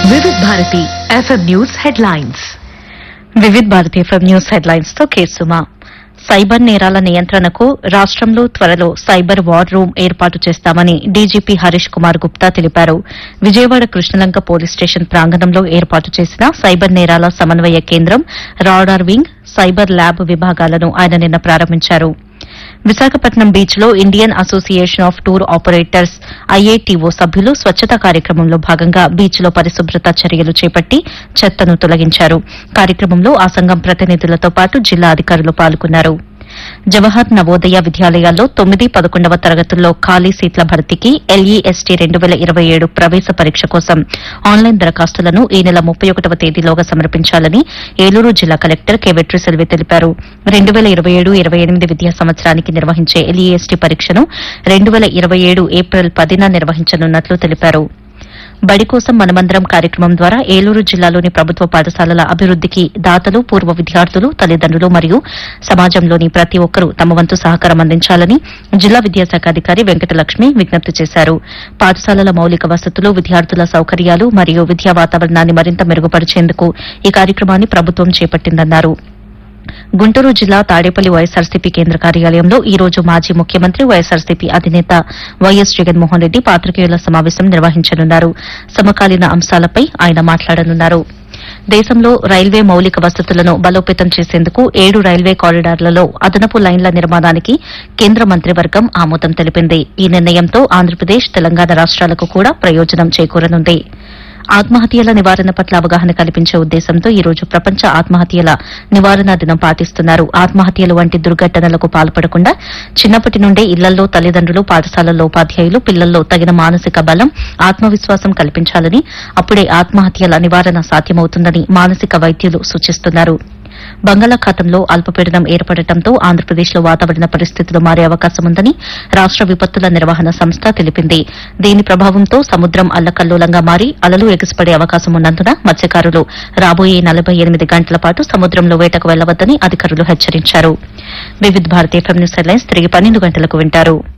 Vividh Bharati F M news headlines Vividh Bharati F M news headlines తో కేసుమా cyber నేరాల నియంత్రణకు రాష్ట్రంలో త్వరలో సైబర్ వార్ రూమ్ ఏర్పాటు చేస్తామని డీజీపీ హరీష్ కుమార్ గుప్తా తెలిపారు విజయవాడ కృష్ణలంక పోలీస్ స్టేషన్ ప్రాంగణంలో ఏర్పాటు చేసిన సైబర్ నేరాల సమన్వయ కేంద్రం రాడార్ వింగ్ సైబర్ ల్యాబ్ విభాగాలను ఆయన నిన్న ప్రారంభించారు విశాఖపట్నం బీచ్ లో Indian association of tour operators I A T O సభ్యులు స్వచ్ఛతా కార్యక్రమంలో భాగంగా బీచ్ లో పరిశుభ్రత చర్యలు చేపట్టి చెత్తను తొలగించారు కార్యక్రమంలో ఆ సంఘం ప్రతినిధులతో పాటు జిల్లా అధికారులు పాల్గొన్నారు జవహర్ నవోదయ విద్యాలయాల్లో తొమ్మిది పదకొండవ తరగతుల్లో ఖాళీ సీట్ల భర్తీకి ఎల్ఈఎస్టీ రెండు వేల ఇరవై ఏడు ప్రవేశ పరీక్ష కోసం ఆన్లైన్ దరఖాస్తులను ఈ నెల ముప్పై ఒకటవ తేదీలోగా సమర్పించాలని ఏలూరు జిల్లా కలెక్టర్ కె వెట్రిసెల్వి తెలిపారు రెండు వేల ఇరవై ఏడు ఇరవై ఎనిమిది విద్యా సంవత్సరానికి నిర్వహించే ఎల్ఈఎస్టీ పరీక్షను రెండు వేల ఇరవై ఏడు ఏప్రిల్ పదిన నిర్వహించనున్నట్లు తెలిపారు బడి కోసం మనమందరం కార్యక్రమం ద్వారా ఏలూరు జిల్లాలోని ప్రభుత్వ పాఠశాలల అభివృద్దికి దాతలు పూర్వ విద్యార్థులు తల్లిదండ్రులు మరియు సమాజంలోని ప్రతి ఒక్కరూ తమ వంతు సహకారం అందించాలని జిల్లా విద్యాశాఖ అధికారి వెంకటలక్ష్మి విజ్ఞప్తి చేశారు పాఠశాలల మౌలిక వసతులు విద్యార్థుల సౌకర్యాలు మరియు విద్యా వాతావరణాన్ని మరింత మెరుగుపరిచేందుకు ఈ కార్యక్రమాన్ని ప్రభుత్వం చేపట్టిందన్నారు గుంటూరు జిల్లా తాడేపల్లి వైఎస్సార్సీపీ కేంద్ర కార్యాలయంలో ఈ రోజు మాజీ ముఖ్యమంత్రి వైఎస్సార్సీపీ అధినేత వైఎస్ జగన్మోహన్ రెడ్డి పాత్రికేయుల సమావేశం నిర్వహించనున్నారు సమకాలీన అంశాలపై ఆయన మాట్లాడనున్నారు దేశంలో రైల్వే మౌలిక వసతులను బలోపేతం చేసేందుకు ఏడు రైల్వే కారిడార్లలో అదనపు లైన్ల నిర్మాణానికి కేంద్ర మంత్రివర్గం ఆమోదం తెలిపింది ఈ నిర్ణయంతో ఆంధ్రప్రదేశ్ తెలంగాణ రాష్ట్రాలకు కూడా ప్రయోజనం చేకూరనుంది ఆత్మహత్యల నివారణ పట్ల అవగాహన కల్పించే ఉద్దేశంతో ఈ రోజు ప్రపంచ ఆత్మహత్యల నివారణ దినం పాటిస్తున్నారు ఆత్మహత్యలు వంటి దుర్ఘటనలకు పాల్పడకుండా చిన్నప్పటి నుండే ఇళ్లలో తల్లిదండ్రులు పాఠశాలల్లో ఉపాధ్యాయులు పిల్లల్లో తగిన మానసిక బలం ఆత్మవిశ్వాసం కల్పించాలని అప్పుడే ఆత్మహత్యల నివారణ సాధ్యమవుతుందని మానసిక వైద్యులు సూచిస్తున్నారు బంగాళాఖాతంలో అల్పపీడనం ఏర్పడటంతో ఆంధ్రప్రదేశ్లో వాతావరణ పరిస్థితులు మారే అవకాశం ఉందని రాష్ట విపత్తుల నిర్వహణ సంస్థ తెలిపింది దీని ప్రభావంతో సముద్రం అల్లకల్లోలంగా మారి అలలు ఎగిసిపడే అవకాశం ఉన్నందున మత్స్యకారులు రాబోయే నలభై ఎనిమిది గంటల పాటు సముద్రంలో వేటకు వెళ్లవద్దని అధికారులు హెచ్చరించారు వివిధ భారతీయ ఫెమ్ న్యూస్ హెడ్లైన్స్ తిరిగి పన్నెండు గంటలకు వింటారు